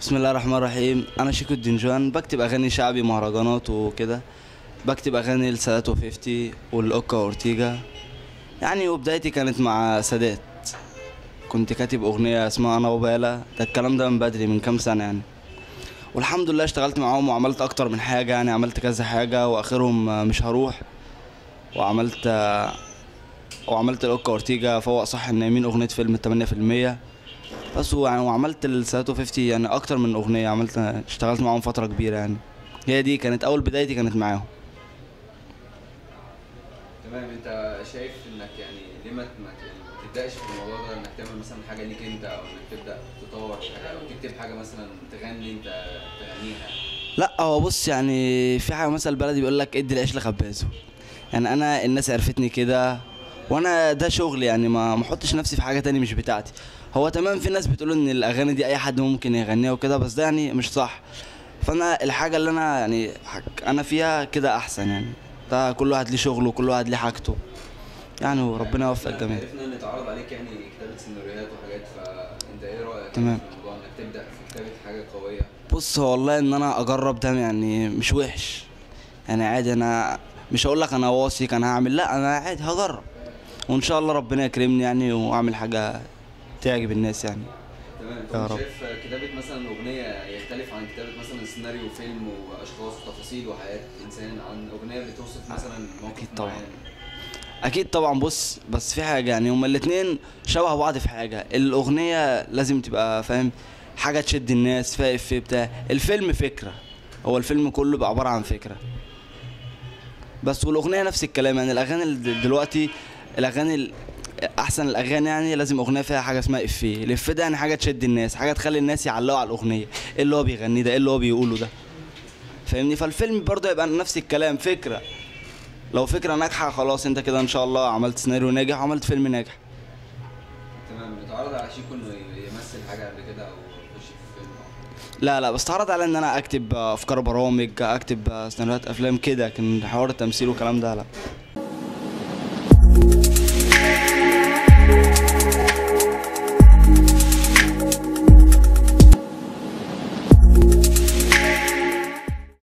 بسم الله الرحمن الرحيم انا شيكو الدنجوان بكتب اغاني شعبي مهرجانات وكده بكتب اغاني لسادات وفيفتي والاوكا اورتيجا يعني وبدايتي كانت مع سادات كنت كاتب اغنيه اسمها انا وبالا ده الكلام ده من بدري من كام سنه يعني والحمد لله اشتغلت معاهم وعملت اكتر من حاجه يعني عملت كذا حاجه واخرهم مش هروح وعملت وعملت الاوكا اورتيجا فوق صح النايمين اغنيه فيلم 8% بس يعني وعملت الساتو 50 يعني اكتر من اغنيه عملت اشتغلت معاهم فتره كبيره يعني هي دي كانت اول بدايتي كانت معاهم تمام انت شايف انك يعني ليه ما ما ما تبداش في الموضوع ده انك تعمل مثلا حاجه ليك انت او انك تبدا تطور في حاجه او تكتب حاجه مثلا تغني انت تغنيها لا هو بص يعني في حاجه مثل بلدي بيقول لك ادي العيش لخبازه يعني انا الناس عرفتني كده وانا ده شغلي يعني ما ما احطش نفسي في حاجه تاني مش بتاعتي هو تمام في ناس بتقول ان الاغاني دي اي حد ممكن يغنيها وكده بس ده يعني مش صح فانا الحاجه اللي انا يعني حك- انا فيها كده احسن يعني ده كل واحد ليه شغله وكل واحد ليه حاجته يعني وربنا يوفق الجميع عرفنا ان اتعرض عليك يعني كتابه سيناريوهات وحاجات فانت ايه رايك تمام. في الموضوع انك تبدا في كتابه حاجه قويه بص هو والله ان انا اجرب ده يعني مش وحش يعني عادي انا مش هقول لك انا واثق انا هعمل لا انا عادي هجرب وان شاء الله ربنا يكرمني يعني واعمل حاجه تعجب الناس يعني تمام يا طب رب. شايف كتابه مثلا اغنيه يختلف عن كتابه مثلا سيناريو فيلم واشخاص وتفاصيل وحياه انسان عن اغنيه بتوصف مثلا موقف أكيد طبعاً. معين اكيد طبعا بص بس في حاجه يعني هما الاتنين شبه بعض في حاجه الاغنيه لازم تبقى فاهم حاجه تشد الناس فيها افيه بتاع الفيلم فكره هو الفيلم كله بيبقى عباره عن فكره بس والاغنيه نفس الكلام يعني الاغاني ال- دلوقتي الاغاني ال- احسن الاغاني يعني لازم اغنيه فيها حاجه اسمها افيه الافيه ده يعني حاجه تشد الناس حاجه تخلي الناس يعلقوا على الاغنيه ايه اللي هو بيغنيه ده ايه اللي هو بيقوله ده فاهمني فالفيلم برضه يبقى نفس الكلام فكره لو فكره ناجحه خلاص انت كده ان شاء الله عملت سيناريو ناجح وعملت فيلم ناجح تمام اتعرض على شيكو انه يمثل حاجه قبل كده او يخش في فيلم أو لا لا بس اتعرض على ان انا اكتب افكار برامج اكتب سيناريوهات افلام كده لكن حوار التمثيل والكلام ده لا